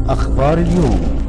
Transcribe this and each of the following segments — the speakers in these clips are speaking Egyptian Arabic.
أخبار اليوم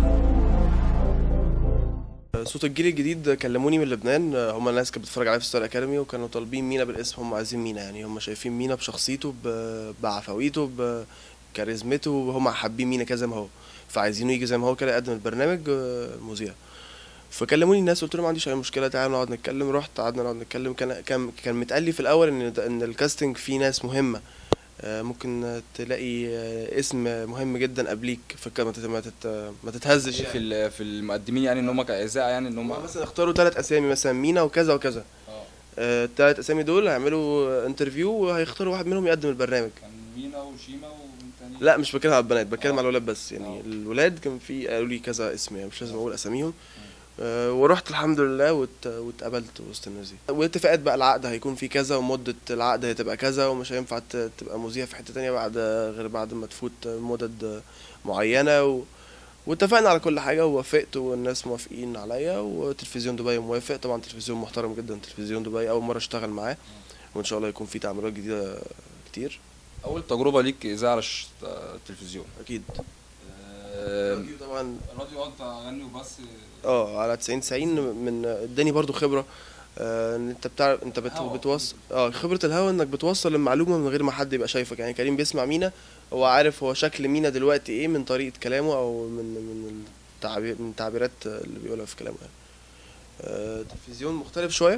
صوت الجيل الجديد كلموني من لبنان هم الناس كانت بتتفرج عليا في ستار اكاديمي وكانوا طالبين مينا بالاسم هم عايزين مينا يعني هم شايفين مينا بشخصيته ب- بعفويته بكاريزمته هم حابين مينا كده زي ما هو فعايزينه يجي زي ما هو كده يقدم البرنامج آه، مذيع فكلموني الناس قلت لهم ما عنديش اي مشكله تعالوا نقعد نتكلم رحت قعدنا نقعد نتكلم كان كان كان متقال لي في الاول ان ده- ان الكاستنج فيه ناس مهمه آه، ممكن تلاقي آه، اسم مهم جدا قبليك فك- ما تت- ما تت- ما تتهزش في ال- في المقدمين يعني ان هم كاذاعه يعني ان هم هم مثلا اختاروا ثلاث اسامي مثلا مينا وكذا وكذا اه الثلاث اسامي دول هيعملوا انترفيو وهيختاروا واحد منهم يقدم البرنامج كان مينا وشيما ومين تاني لا مش بتكلم على البنات بتكلم آه. على الولاد بس يعني آه. الولاد كان في قالوا لي كذا اسم يعني مش لازم اقول اساميهم آه، ورحت الحمد لله وات- واتقبلت وسط الناس دي واتفاقات بقى العقد هيكون فيه كذا ومدة العقد هتبقى كذا ومش هينفع ت- تبقى مذيع في حتة تانية بعد غير بعد ما تفوت مدد معينة و... واتفقنا على كل حاجة ووافقت والناس موافقين عليا وتلفزيون دبي موافق طبعا تلفزيون محترم جدا تلفزيون دبي أول مرة اشتغل معاه وإن شاء الله يكون فيه تعاملات جديدة كتير اول تجربه ليك اذاعه على الش- التلفزيون أكيد آه، راديو طبعا راديو انت اغني وبس اه على 90 90 من اداني برضو خبره آه، ان انت بتعرف انت بت... الهوا. بتوصل اه خبره الهوا انك بتوصل المعلومه من غير ما حد يبقى شايفك يعني كريم بيسمع مينا هو عارف هو شكل مينا دلوقتي ايه من طريقه كلامه او من من التعبير من التعبيرات اللي بيقولها في كلامه يعني آه، التلفزيون مختلف شويه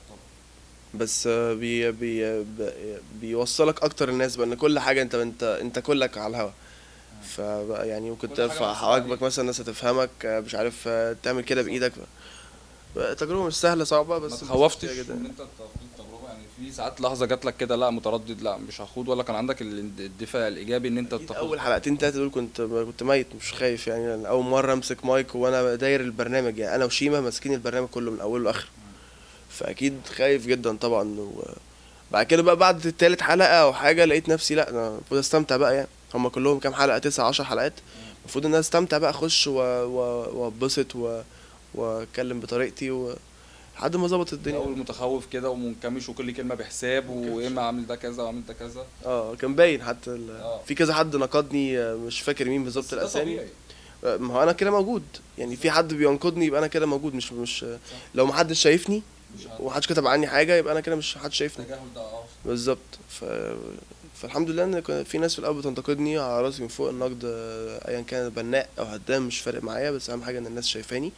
بس آه، بي بي ب- بيوصلك اكتر الناس بان كل حاجه انت انت انت كلك على الهوا فبقى يعني ممكن كل حاجة ترفع بتسمع حواجبك عليك. مثلا الناس هتفهمك آه، مش عارف آه، تعمل كده بايدك بقى تجربه مش سهله صعبه ما بس تخوفتش مستمتعة جدا ان انت تخوض التجربه يعني في ساعات لحظه جات لك كده لا متردد لا مش هخوض ولا كان عندك ال- الدفاع الايجابي ان انت أكيد تاخد اول حلقتين تلاته دول كنت كنت ميت مش خايف يعني لأن اول مره امسك مايك وانا داير البرنامج يعني انا وشيما ماسكين البرنامج كله من اوله لاخره فاكيد خايف جدا طبعا وبعد كده بقى بعد التالت حلقه او حاجه لقيت نفسي لا انا المفروض استمتع بقى يعني هما كلهم كام حلقه تسعة عشر حلقات المفروض ان انا استمتع بقى اخش و- و- واتبسط و- واتكلم بطريقتي و... لحد ما ظبطت الدنيا اول متخوف كده ومنكمش وكل كلمه بحساب واما عامل ده كذا وعامل ده كذا اه كان باين حتى ال... آه. في كذا حد نقدني آه، مش فاكر مين بالظبط بس ده الاسامي طبيعي. آه، ما هو انا كده موجود يعني في حد بينقدني يبقى انا كده موجود مش مش لو ما حدش شايفني مش ومحدش كتب عني حاجه يبقى انا كده مش حد شايفني التجاهل ده اه بالظبط ف... فالحمد لله ان كان في ناس في الاول بتنتقدني على راسي من فوق النقد آه، ايا كان بناء او هدام مش فارق معايا بس اهم حاجه ان الناس شايفاني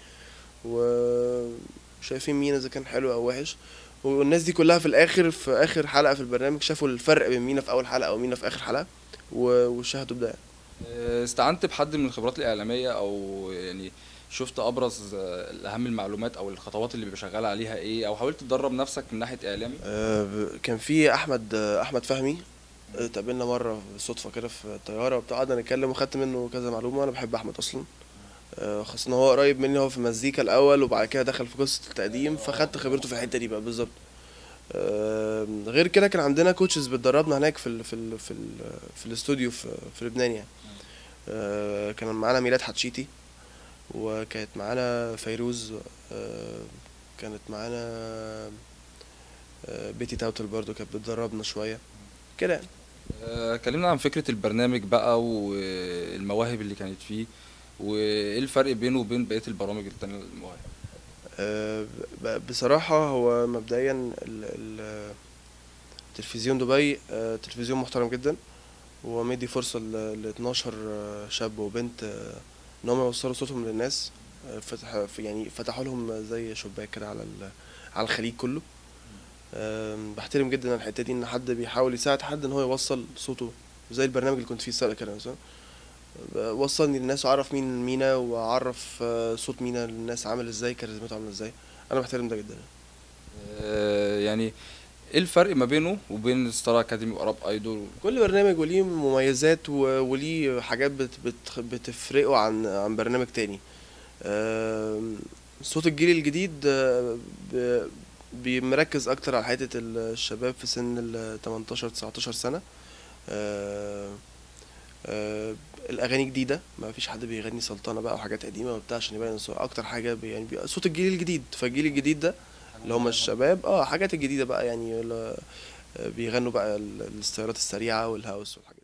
وشايفين مين اذا كان حلو او وحش والناس دي كلها في الاخر في اخر حلقه في البرنامج شافوا الفرق بين مينا في اول حلقه ومينا في اخر حلقه و- وشاهدوا بده يعني. آه، استعنت بحد من الخبرات الاعلاميه او يعني شفت ابرز آه، اهم المعلومات او الخطوات اللي بيبقى شغال عليها ايه او حاولت تدرب نفسك من ناحيه اعلامي آه، كان في احمد آه، احمد فهمي آه، اتقابلنا مره بالصدفه كده في الطياره وبتاع قعدنا نتكلم وخدت منه كذا معلومه انا بحب احمد اصلا آه، خاصة ان هو قريب مني هو في المزيكا الاول وبعد كده دخل في قصه التقديم فخدت خبرته في الحته دي بقى بالظبط آه، غير كده كان عندنا كوتشز بتدربنا هناك في ال في ال في ال في الاستوديو في, في لبنان يعني آه، كان معانا ميلاد حتشيتي وكانت معانا فيروز آه، كانت معانا آه، بيتي تاوتل برضو كانت بتدربنا شويه كده يعني. آه، كلمنا عن فكره البرنامج بقى والمواهب اللي كانت فيه وايه الفرق بينه وبين بقيه البرامج التانية المواهب آه، ب- بصراحة هو مبدئيا ال- ال- تلفزيون دبي آه، تلفزيون محترم جدا ومدي فرصة ل 12 آه، شاب وبنت آه، ان هم يوصلوا صوتهم للناس آه، فتح في- يعني فتحوا لهم زي شباك كده على ال- على الخليج كله آم، بحترم جدا الحتة دي ان حد بيحاول يساعد حد ان هو يوصل صوته زي البرنامج اللي كنت فيه السنة كده مثلا وصلني للناس وعرف مين مينا وعرف آه، صوت مينا للناس عامل ازاي كاريزمته عامله ازاي انا بحترم ده جدا آه، يعني ايه الفرق ما بينه وبين ستار اكاديمي واراب ايدول كل برنامج وليه مميزات و- وليه حاجات بت بت بتفرقه عن عن برنامج تاني آم، صوت الجيل الجديد آه، ب- بيمركز اكتر على حته الشباب في سن ال 18 19 سنه آه، آه، الاغاني جديده ما فيش حد بيغني سلطنه بقى وحاجات قديمه وبتاع عشان يبين الصوت اكتر حاجه بي يعني بي صوت الجيل الجديد فالجيل الجديد ده اللي هم الشباب اه حاجات الجديده بقى يعني ال- آه، بيغنوا بقى ال- الستايلات السريعه والهاوس والحاجات